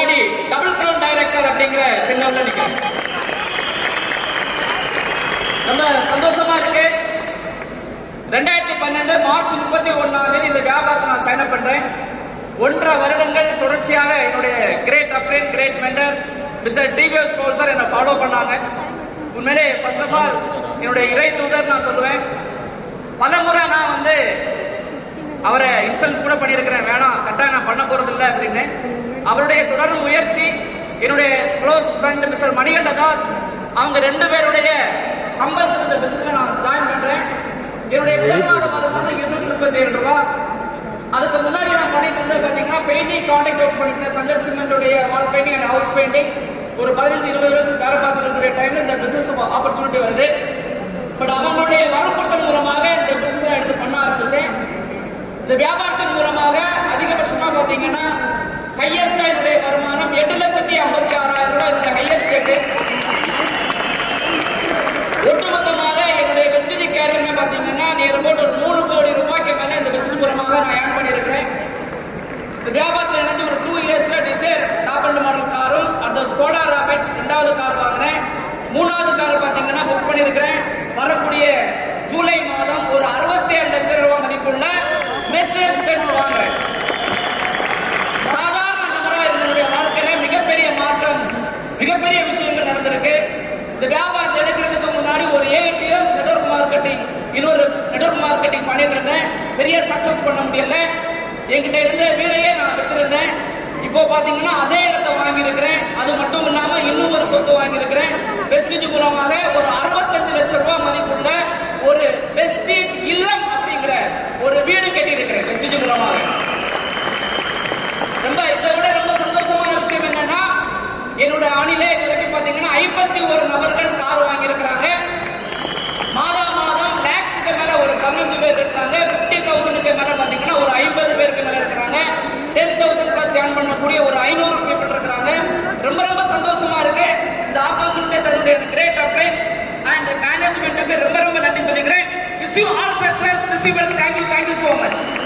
முன்னாடி double ground director அப்படிங்கிற பின்னோட்ல நிக்கிறேன் ரொம்ப சந்தோஷமா இருக்கு ரெண்டாயிரத்தி பன்னெண்டு மார்ச் முப்பத்தி ஒன்னாம் தேதி இந்த வியாபாரத்தை நான் சைன் அப் பண்றேன் ஒன்றரை வருடங்கள் தொடர்ச்சியாக என்னுடைய great upright great mentor mister TVS ரோல் சார் என்னை ஃபாலோ பண்ணாங்க உண்மையிலே ஃபர்ஸ்ட் ஆஃப் ஆல் என்னுடைய இறை தூதர் நான் சொல்லுவேன் பல முறை நான் வந்து அவரை இன்சல்ட் கூட பண்ணியிருக்கிறேன் வேணாம் கட்டாயம் நான் பண்ண போறது இல்லை அப்படின்னு அவருடைய தொடர் முயற்சி என்னுடைய close friend mister Manikanda Das அவங்க ரெண்டு பேருடைய கம்பல்சரி இந்த பிசினஸ்ல நான் ஜாயின் பண்றேன் என்னுடைய முதல் மாத வருமானம் இருநூத்தி முப்பத்தி ஏழு ரூபாய் அதுக்கு முன்னாடி நான் பண்ணிட்டு இருந்தது பாத்தீங்கன்னா பெயிண்டிங் கான்டாக்ட் அவுட் பண்ணிட்டு இருந்தேன் சங்கர் சிமெண்டோடைய wall painting and house painting ஒரு பதினஞ்சு இருபது வருஷம் வேலை பார்த்துட்டு இருக்கிற டைம்ல இந்த பிசினஸ் ஆப்பர்ச்சுனிட்டி வருது பட் அவங்களுடைய வலுப்படுத்தல் மூலமாக இந்த பிசினஸ் எடுத்து பண்ண ஆரம்பிச்சேன் இந்த வியாபாரத்தின் மூலமாக அதிகபட்சமா பாத்தீங்கன்னா ஹையஸ்டா என்னுடைய வருமானம் எட்டு லட்சத்தி ஐம்பத்தி ஆறாயிரம் ரூபாய் என்னுடைய ஹையஸ்ட் ரேட்டு ஒட்டுமொத்தமாக என்னுடைய வெஸ்டேஜ் கேரியர்னு பாத்தீங்கன்னா நியர் அபவுட் ஒரு மூணு கோடி ரூபாய்க்கு மேல இந்த வெஸ்டேஜ் மூலமாக நான் ஏர்ன் பண்ணியிருக்கிறேன் இந்த வியாபாரத்தில் நினைச்சு ஒரு டூ இயர்ஸ்ல டிசைர் டாப் அண்ட் மாடல் காரும் அடுத்த ஸ்கோடா ராபிட் ரெண்டாவது கார் வாங்கினேன் மூணாவது கார் பாத்தீங்கன்னா புக் பண்ணியிருக்கிறேன் வரக்கூடிய ஜூலை மாதம் ஒரு அறுபத்தி ஏழு லட்சம் ரூபாய் மதிப்புள்ள மெர்சிடஸ் பென்ஸ் வாங்குறேன் சாதாரண நபரா இருந்தனுடைய வாழ்க்கையில மிகப்பெரிய மாற்றம் மிகப்பெரிய விஷயங்கள் நடந்திருக்கு இந்த வியாபாரத்தை எடுக்கிறதுக்கு முன்னாடி ஒரு எயிட் இயர்ஸ் நெட்வொர்க் மார்க்கெட்டிங் இன்னொரு நெட்வொர்க் மார்க்கெட்டிங் பண்ணிட்டு இருந்தேன் பெரிய சக்சஸ் பண்ண முடியல என்கிட்ட இருந்த வீடையே நான் வித்திருந்தேன் இப்போ பாத்தீங்கன்னா அதே இடத்த வாங்கியிருக்கிறேன் அது மட்டும் இல்லாம இன்னும் ஒரு சொத்து வாங்கியிருக்கிறேன் வெஸ்டேஜ் மூலமாக ஒரு அறுபத்தஞ்சு லட்சம் ரூபாய் மதிப்புள்ள ஒரு வெஸ்டேஜ் இல்லம் அப்படிங்கிற ஒரு வீடு கட்டியிருக்கிறேன் வெஸ்டேஜ் மூலமாக ரொம்ப இதை விட ரொம்ப சந்தோஷமான விஷயம் என்னன்னா என்னோட அணிலே இது வரைக்கும் பாத்தீங்கன்னா ஐம்பத்தி ஒரு நபர்கள் கார் வாங்கியிருக்கிறாங்க மாதா மாதம் லேக்ஸுக்கு மேல ஒரு பதினஞ்சு பேர் இருக்கிறாங்க பிப்டி தௌசண்ட்க்கு மேல பாத்தீங்கன்னா ஒரு ஐம்பது பேருக்கு மேல இருக்கிறாங்க டென் தௌசண்ட் பிளஸ் ஏர்ன் பண்ணக்கூடிய ஒரு ஐநூறு பீப்புள் இருக்கிறாங்க ரொம்ப ரொம்ப சந்தோஷமா இருக்கு இந்த ஆப்பர்ச்சுனிட்டி தன்னுடைய கிரேட் அப்ளைன்ஸ் அண்ட் மேனேஜ்மெண்ட்டுக்கு ரொம்ப ரொம்ப நன்றி சொல்லிக்கிறேன் wish you all success wish you well thank you thank you so much